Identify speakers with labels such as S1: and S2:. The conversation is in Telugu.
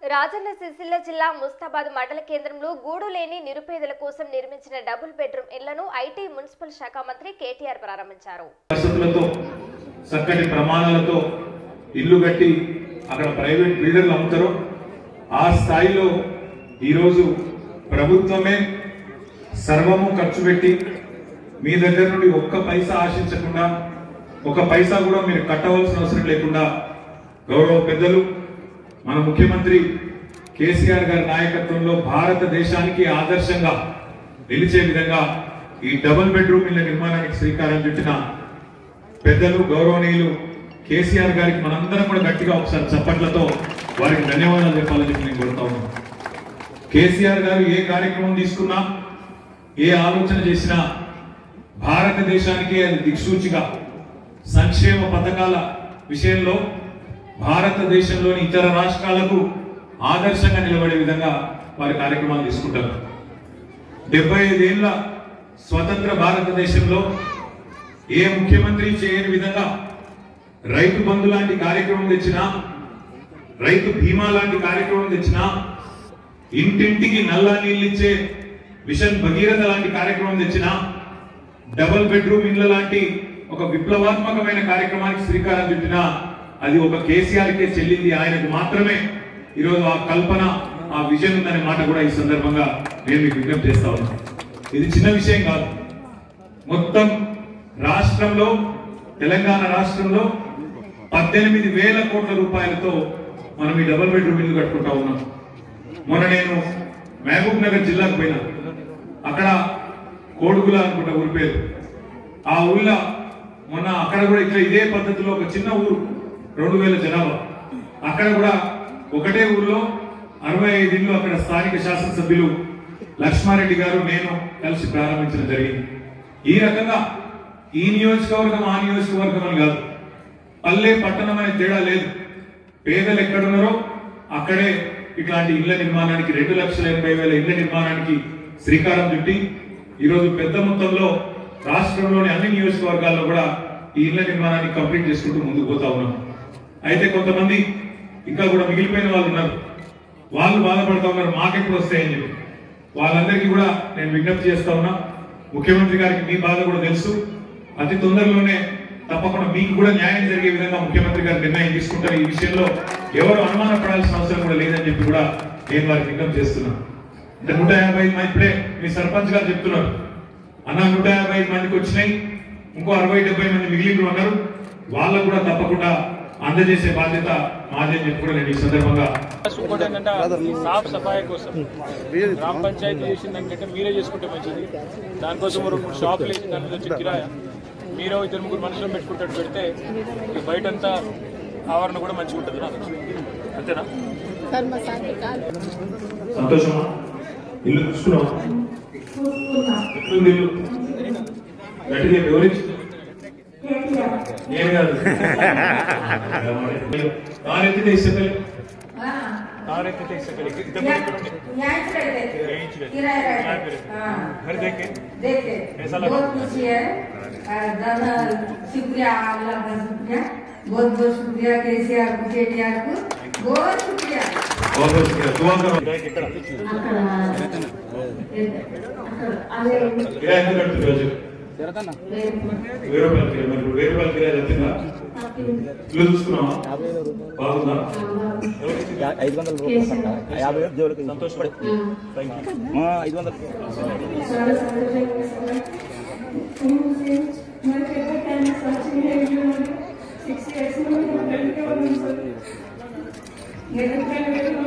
S1: రాజన్న సిరిసిల్ల జిల్లా ముస్తాబాద్ మండల కేంద్రంలో గూడు లేని నిరుపేదల కోసం నిర్మించిన డబుల్ బెడ్రూమ్ ఇళ్లను ఐటీ మున్సిపల్ శాఖ మంత్రి కేటీఆర్ ప్రారంభించారు
S2: వసతులతో చక్కటి ప్రమాణాలతో ఇల్లు కట్టి అక్కడ ప్రైవేట్ బిల్డర్లు అమ్ముతారో ఆ స్థాయిలో ఈరోజు ప్రభుత్వమే సర్వము ఖర్చు పెట్టి మీ దగ్గర నుండి ఒక్క పైసా ఆశించకుండా ఒక పైసా కూడా మీరు కట్టవలసిన అవసరం లేకుండా గౌరవ పెద్దలు మన ముఖ్యమంత్రి కేసీఆర్ గారి నాయకత్వంలో భారతదేశానికి ఆదర్శంగా నిలిచే విధంగా ఈ డబుల్ బెడ్రూమ్ ఇళ్ల నిర్మాణానికి శ్రీకారం చుట్టిన పెద్దలు గౌరవనీయులు కేసీఆర్ గారికి మనందరం కూడా గట్టిగా ఒకసారి చప్పట్లతో వారికి ధన్యవాదాలు చెప్పాలని చెప్పి నేను కోరుతా ఉన్నాను కేసీఆర్ గారు ఏ కార్యక్రమం తీసుకున్నా ఏ ఆలోచన చేసినా భారతదేశానికి అది దిక్సూచిగా సంక్షేమ పథకాల విషయంలో భారతదేశంలోని ఇతర రాష్ట్రాలకు ఆదర్శంగా నిలబడే విధంగా వారి కార్యక్రమాలు తీసుకుంటారు డెబ్బై ఐదేళ్ల స్వతంత్ర భారతదేశంలో ఏ ముఖ్యమంత్రి చేయని విధంగా రైతు బంధు లాంటి కార్యక్రమం తెచ్చినా రైతు బీమా లాంటి కార్యక్రమం తెచ్చినా ఇంటింటికి నల్లా నీళ్ళిచ్చే మిషన్ భగీరథ లాంటి కార్యక్రమం తెచ్చినా డబుల్ బెడ్రూమ్ ఇళ్ల లాంటి ఒక విప్లవాత్మకమైన కార్యక్రమానికి శ్రీకారం చుట్టినా అది ఒక కేసీఆర్ కే చెల్లింది ఆయనకు మాత్రమే ఈరోజు ఆ కల్పన ఆ విజన్ ఉందనే మాట కూడా ఈ సందర్భంగా నేను మీకు విజ్ఞప్తి చేస్తా ఉన్నాను ఇది చిన్న విషయం కాదు మొత్తం రాష్ట్రంలో తెలంగాణ రాష్ట్రంలో పద్దెనిమిది వేల కోట్ల రూపాయలతో మనం ఈ డబుల్ బెడ్రూమ్ ఇల్లు కట్టుకుంటా ఉన్నాం మొన్న నేను మహబూబ్ నగర్ జిల్లాకు పోయినా అక్కడ కోడుగుల అనుకుంటా ఊరి పేరు ఆ ఊళ్ళో మొన్న అక్కడ కూడా ఇట్లా ఇదే పద్ధతిలో ఒక చిన్న ఊరు రెండు వేల జనాభా అక్కడ కూడా ఒకటే ఊర్లో అరవై ఐదు ఇల్లు అక్కడ స్థానిక శాసనసభ్యులు లక్ష్మారెడ్డి గారు నేను కలిసి ప్రారంభించడం జరిగింది ఈ రకంగా ఈ నియోజకవర్గం ఆ నియోజకవర్గం అని కాదు పల్లె పట్టణం అనే తేడా లేదు పేదలు ఎక్కడున్నారో అక్కడే ఇట్లాంటి ఇళ్ల నిర్మాణానికి రెండు లక్షల ఎనభై వేల ఇళ్ల నిర్మాణానికి శ్రీకారం చుట్టి ఈరోజు పెద్ద మొత్తంలో రాష్ట్రంలోని అన్ని నియోజకవర్గాల్లో కూడా ఈ ఇళ్ల నిర్మాణాన్ని కంప్లీట్ చేసుకుంటూ ముందుకు పోతా ఉన్నాం అయితే కొంతమంది ఇంకా కూడా మిగిలిపోయిన వాళ్ళు ఉన్నారు వాళ్ళు బాధపడతా ఉన్నారు మాకెప్పుడు వస్తాయని చెప్పి వాళ్ళందరికీ కూడా నేను విజ్ఞప్తి చేస్తా ఉన్నా ముఖ్యమంత్రి గారికి మీ బాధ కూడా తెలుసు అతి తొందరలోనే తప్పకుండా మీకు కూడా న్యాయం జరిగే విధంగా ముఖ్యమంత్రి గారు నిర్ణయం తీసుకుంటారు ఈ విషయంలో ఎవరు అనుమానపడాల్సిన అవసరం కూడా లేదని చెప్పి కూడా నేను వారికి విజ్ఞప్తి చేస్తున్నా అంటే నూట యాభై ఐదు మంది ఇప్పుడే మీ సర్పంచ్ గారు చెప్తున్నారు అన్న నూట యాభై ఐదు మందికి వచ్చినాయి ఇంకో అరవై డెబ్బై మంది మిగిలిన ఉన్నారు వాళ్ళకు కూడా తప్పకుండా అందజేసే బాధ్యత మాదే అని చెప్పి కూడా నేను ఈ సందర్భంగా
S3: ఇంకోటి ఏంటంటే సాఫ్ సఫాయి కోసం గ్రామ పంచాయతీ చేసిన దానికంటే మీరే చేసుకుంటే మంచిది దానికోసం రెండు మూడు షాపులు వేసి దాని మీద వచ్చి కిరాయ మీరే ఇద్దరు ముగ్గురు మనుషులను పెట్టుకుంటాడు పెడితే ఈ బయటంతా ఆవరణ కూడా మంచిగా ఉంటుంది నాకు అంతేనా
S2: సంతోషమా ఇల్లు చూసుకున్నావా ఎట్లుంది ఇల్లు గట్టిగా వివరించి నేను కాదు దానెత్తితే ఇస్తే
S3: తారెత్తితే ఇసుక ఇద్దరు ముగ్గురు ఉంటే घर देखे
S4: देखे
S3: कैसा लगा?
S4: बहुत खुशी है और दादा शुक्रिया अल्लाह का शुक्रिया बहुत बहुत शुक्रिया केसीआर को केटीआर को बहुत शुक्रिया
S2: बहुत बहुत शुक्रिया दुआ करो
S3: ఇక్కడ
S4: అక్కడ అక్కడ అదే
S2: కిరా ఎంత కడుతుంది రోజు వెయ్యి రూపాయలు కిరా మరి ఇప్పుడు వెయ్యి రూపాయలు కిరా చెప్తుందా ఇల్లు చూసుకున్నావా బాగుందా
S5: ఐదు వందల రూపాయలు కట్ట. యాభై వేలు జోలికి సంతోషపడి ఐదు వందలు
S4: చాలా సంతోషంగా
S6: మనకి ఎవరి టైం సర్చింగ్ సిక్స్ ఇయర్స్ నుండి మన వెనక ఉన్నాం సార్. నేను ఎప్పుడైనా వెళ్ళి